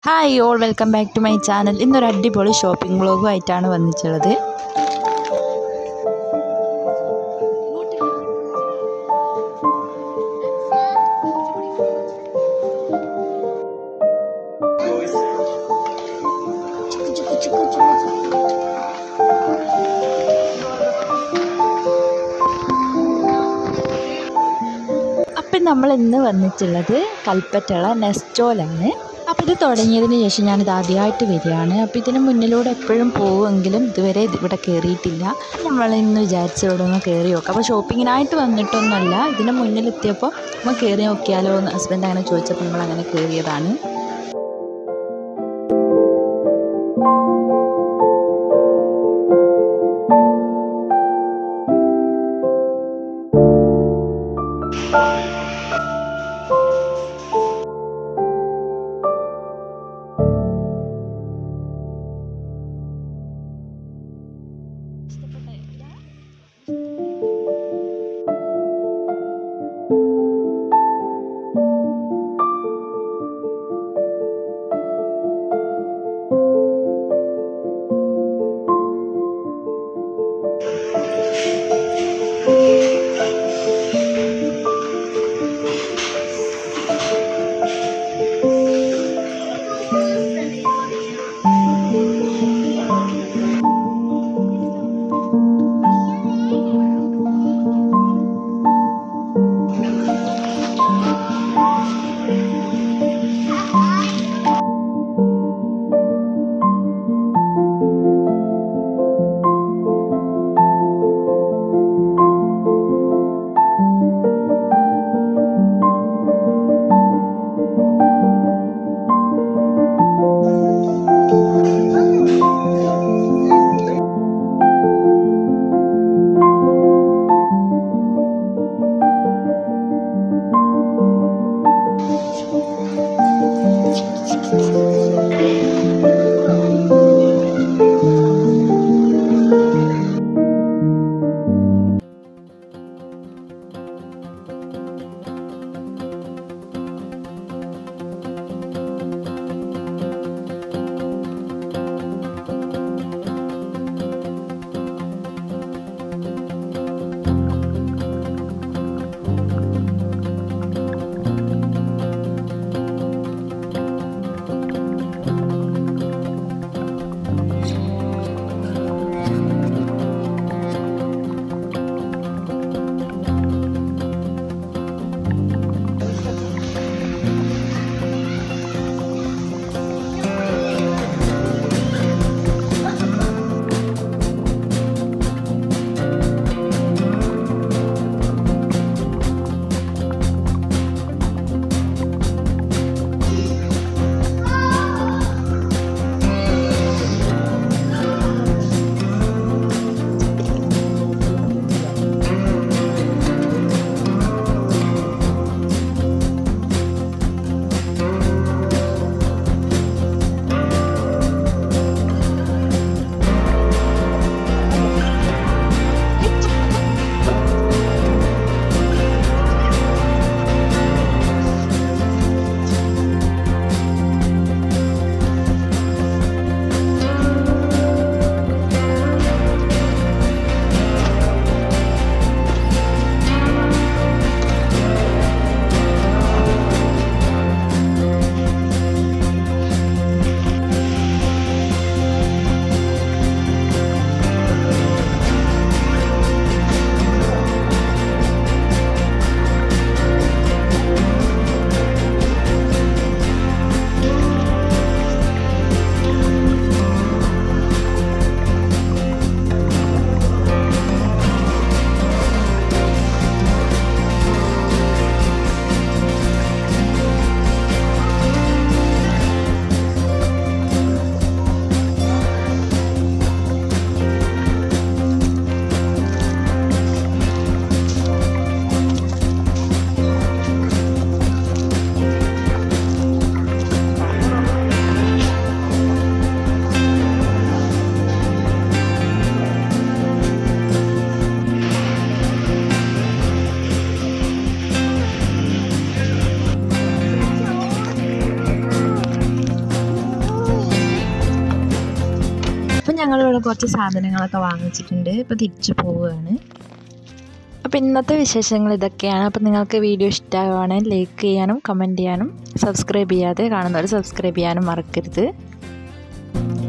hi all welcome back to my channel ഇന്നൊരു അടിപൊളി shopping വ്ളോഗുമായിട്ടാണ് വന്നിട്ടുള്ളത് അപ്പം നമ്മൾ ഇന്ന് വന്നിട്ടുള്ളത് കൽപ്പറ്റള നെസ്റ്റോലാണ് അപ്പോൾ ഇത് തുടങ്ങിയതിന് ശേഷം ഞാനിത് ആദ്യമായിട്ട് വരികയാണ് അപ്പോൾ ഇതിന് മുന്നിലൂടെ എപ്പോഴും പോവുമെങ്കിലും ഇതുവരെ ഇത് ഇവിടെ കയറിയിട്ടില്ല നമ്മൾ ഇന്ന് വിചാരിച്ച ഇവിടെ ഒന്ന് കയറി നോക്കാം അപ്പോൾ ഷോപ്പിങ്ങിനായിട്ട് വന്നിട്ടൊന്നുമല്ല ഇതിന് മുന്നിലെത്തിയപ്പോൾ നമ്മൾ കയറി നോക്കിയാലോ എന്ന് ഹസ്ബൻഡ് അങ്ങനെ ചോദിച്ചപ്പോൾ നമ്മൾ അങ്ങനെ കയറിയതാണ് ഞങ്ങളിവിടെ കുറച്ച് സാധനങ്ങളൊക്കെ വാങ്ങിച്ചിട്ടുണ്ട് ഇപ്പോൾ തിരിച്ചു പോവുകയാണ് അപ്പോൾ ഇന്നത്തെ വിശേഷങ്ങൾ ഇതൊക്കെയാണ് അപ്പോൾ നിങ്ങൾക്ക് വീഡിയോ ഇഷ്ടമാവുകയാണെങ്കിൽ ലൈക്ക് ചെയ്യാനും കമൻറ്റ് ചെയ്യാനും സബ്സ്ക്രൈബ് ചെയ്യാതെ കാണുന്നവർ സബ്സ്ക്രൈബ് ചെയ്യാനും മറക്കരുത്